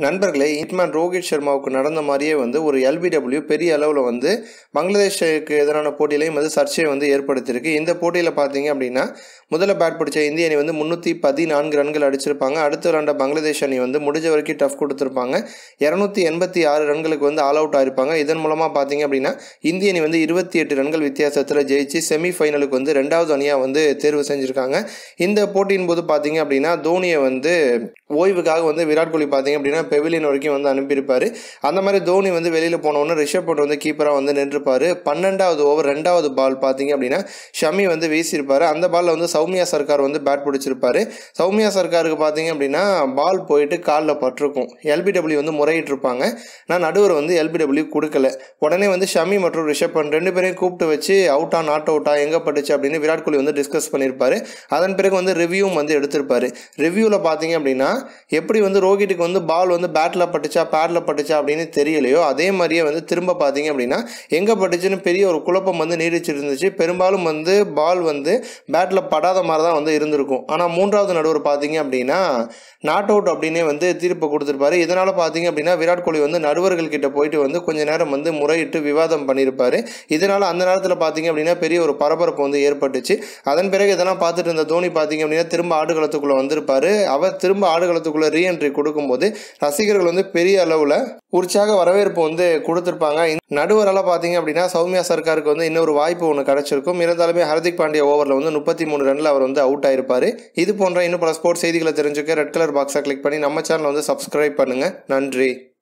நண்பர்களே ஹிட்மேன் ரோஹித் சர்மாவுக்கு நடந்த மாதிரியே வந்து ஒரு எல்பிடபிள்யூ பெரிய அளவில் வந்து பங்களாதேஷுக்கு எதிரான போட்டியிலையும் வந்து சர்ச்சையை வந்து ஏற்படுத்தியிருக்கு இந்த போட்டியில் பார்த்தீங்க அப்படின்னா முதல்ல பேட் பிடிச்ச இந்திய அணி வந்து முந்நூற்றி பதினான்கு ரன்கள் அடிச்சிருப்பாங்க அடுத்த விளாண்ட பங்களாதேஷ் அணி வந்து முடிஞ்ச வரைக்கும் டஃப் கொடுத்துருப்பாங்க இரநூத்தி எண்பத்தி ஆறு ரன்களுக்கு வந்து ஆல் அவுட் ஆயிருப்பாங்க இதன் மூலமாக பார்த்தீங்க அப்படின்னா இந்திய அணி வந்து இருபத்தி எட்டு ரன்கள் வித்தியாசத்தில் ஜெயிச்சு செமிஃபைனலுக்கு வந்து ரெண்டாவது அணியாக வந்து தேர்வு செஞ்சுருக்காங்க இந்த போட்டியின் போது பார்த்தீங்க அப்படின்னா தோனியை வந்து ஓய்வுக்காக வந்து விராட் கோலி பார்த்தீங்க அப்படின்னா பெவிலியன் வரைக்கும் வந்து அனுப்பியிருப்பார் அந்த மாதிரி தோனி வந்து வெளியில் போனோன்னு ரிஷப் பண்ட் வந்து கீப்பராக வந்து நின்றுப்பார் பன்னெண்டாவது ஓவர் ரெண்டாவது பால் பார்த்தீங்க அப்படின்னா ஷமி வந்து வீசியிருப்பார் அந்த பாலில் வந்து சௌமியா சர்க்கார் வந்து பேட் பிடிச்சிருப்பாரு சௌமியா சர்க்காருக்கு பார்த்தீங்க அப்படின்னா பால் போயிட்டு காலில் பட்டிருக்கும் எல்பிடபிள்யூ வந்து முறையிட்டிருப்பாங்க நான் நடுவர் வந்து எல்பிடபிள்யூ கொடுக்கல உடனே வந்து ஷமி மற்றும் ரிஷப் பண்ட் ரெண்டு பேரையும் கூப்பிட்டு வச்சு அவுட்டா நாட் அவுட்டா எங்கே பட்டுச்சு அப்படின்னு விராட் கோலி வந்து டிஸ்கஸ் பண்ணியிருப்பாரு அதன் பிறகு வந்து ரிவ்யூவும் வந்து எடுத்திருப்பாரு ரிவ்யூவில் பார்த்தீங்க அப்படின்னா எப்படி வந்து ரோஹிட்டுக்கு வந்து பால் வந்து பேட்டில் பட்டுச்சா பேடில் பட்டுச்சா அப்படின்னு தெரியலையோ அதே மாதிரியே வந்து திரும்ப பார்த்தீங்க அப்படின்னா எங்கே பட்டுச்சுன்னு பெரிய ஒரு குழப்பம் வந்து நீடிச்சிட்டு இருந்துச்சு பெரும்பாலும் வந்து பால் வந்து பேட்டில் படாத மாதிரி தான் வந்து இருந்திருக்கும் ஆனால் மூன்றாவது நடுவர் பார்த்தீங்க அப்படின்னா நாட் அவுட் அப்படின்னே வந்து தீர்ப்பு கொடுத்துருப்பாரு இதனால் பார்த்தீங்க அப்படின்னா விராட் கோலி வந்து நடுவர்கள் கிட்ட போயிட்டு வந்து கொஞ்ச நேரம் வந்து முறையிட்டு விவாதம் பண்ணியிருப்பாரு இதனால் அந்த நேரத்தில் பார்த்தீங்க அப்படின்னா பெரிய ஒரு பரபரப்பு வந்து ஏற்பட்டுச்சு அதன் பிறகு இதெல்லாம் பார்த்துட்டு இருந்த தோனி பார்த்தீங்க அப்படின்னா திரும்ப ஆடுகளத்துக்குள்ளே வந்திருப்பாரு அவர் திரும்ப ஆடுகளத்துக்குள்ளே ரீஎன்ட்ரி கொடுக்கும்போது ரசிகர்கள் வந்து பெரிய அளவில் உற்சாக வரவேற்பு வந்து கொடுத்துருப்பாங்க நடுவரெல்லாம் பார்த்தீங்க அப்படின்னா சௌமியா சர்க்காருக்கு வந்து இன்னொரு வாய்ப்பு ஒன்று கிடச்சிருக்கும் இருந்தாலுமே ஹர்திக் பாண்டியா ஓவரில் வந்து முப்பத்தி மூணு ரனில் அவர் வந்து அவுட் ஆயிருப்பார் இது போன்ற இன்னும் பல ஸ்போர்ட்ஸ் செய்திகளை தெரிஞ்சுக்க ரெட் கலர் பாக்ஸை கிளிக் பண்ணி நம்ம சேனலை வந்து சப்ஸ்கிரைப் பண்ணுங்கள் நன்றி